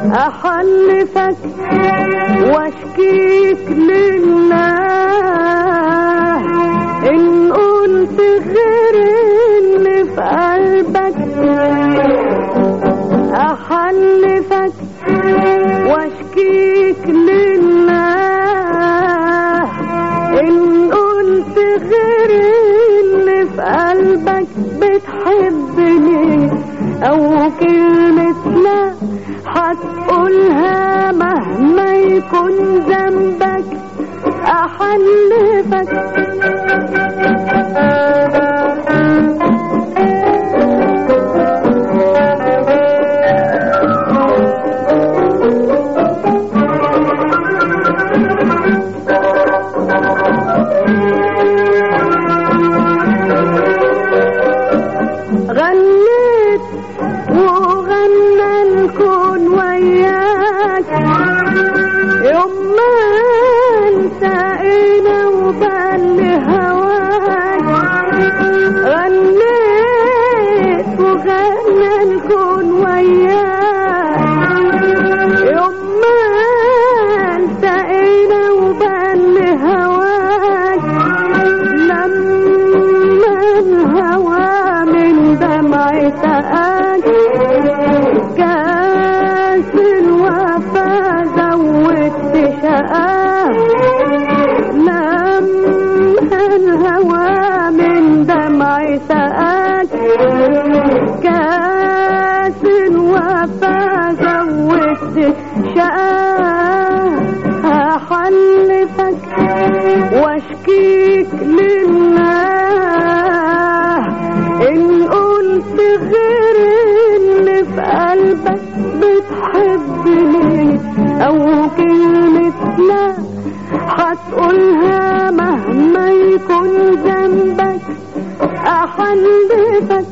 احلفك واشكيك لله ان قلت غير اللي في قلبك احلفك واشكيك لله ان قلت غير اللي في قلبك بتحبني او كلمة لا هتقولها مهما يكون ذنبك احلفك غنيت وغنى الكون وياك يوم ما التقينا وبل هواك غنيت وغنى الكون وياك يوم ما التقينا وبل هواك لما الهوى من دمعتك كاس الوفا زودت شقاه لما الهوى من دمعتك كاس الوفا زودت شقاه هحلفك واشكيك لله ان قلت غير اللي في قلبك بتحبني او كلمة لا هتقولها مهما يكون ذنبك احلفك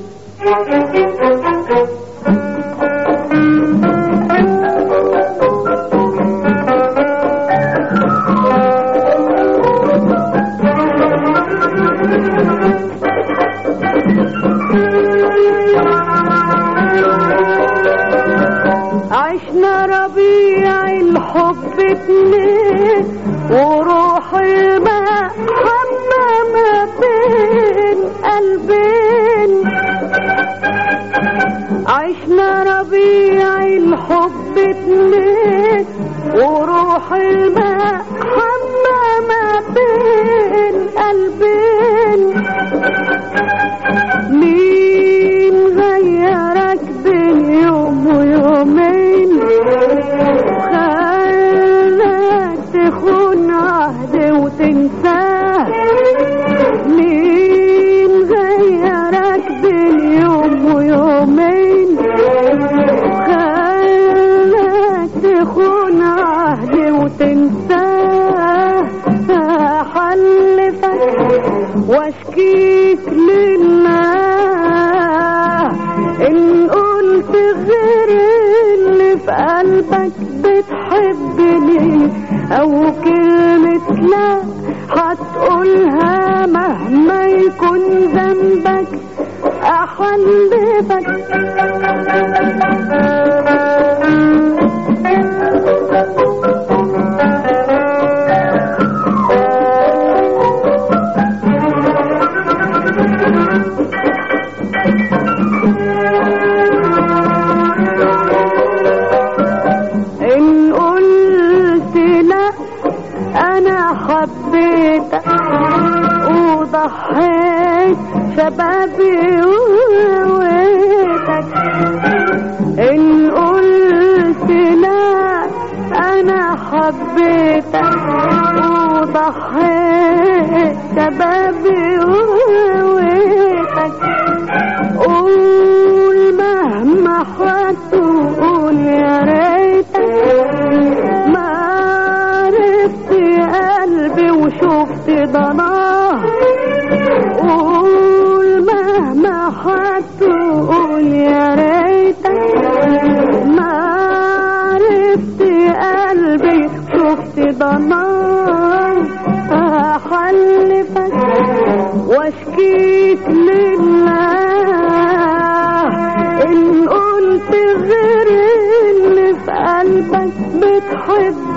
عشنا ربيع الحب اتنين وروح الماء حمامة بين قلبين عشنا ربيع الحب اتنين وروح الماء حمامة بين قلبين مين غيرك بين يوم ويومين خلاك تخون عهد وتنساه مين غيرك بين يوم ويومين خلاك تخون عهد وتنساه حلفك واشكيك لله ان قلت غير اللي في قلبك بتحبني او كلمة لا هتقولها مهما يكون ذنبك احلفك ان قلت لا انا حبيتك وضحيت شبابي وهويتك ان قلت لا انا حبيتك وضحيت شبابي وهويتك قول مهما هتقول يا ريتك ما عرفت قلبي وشفت ضناه قول مهما هتقول يا ريتك ما عرفت قلبي شفت ضناه احلفك واشكيك لله ان قلت غير اللي في قلبي بحب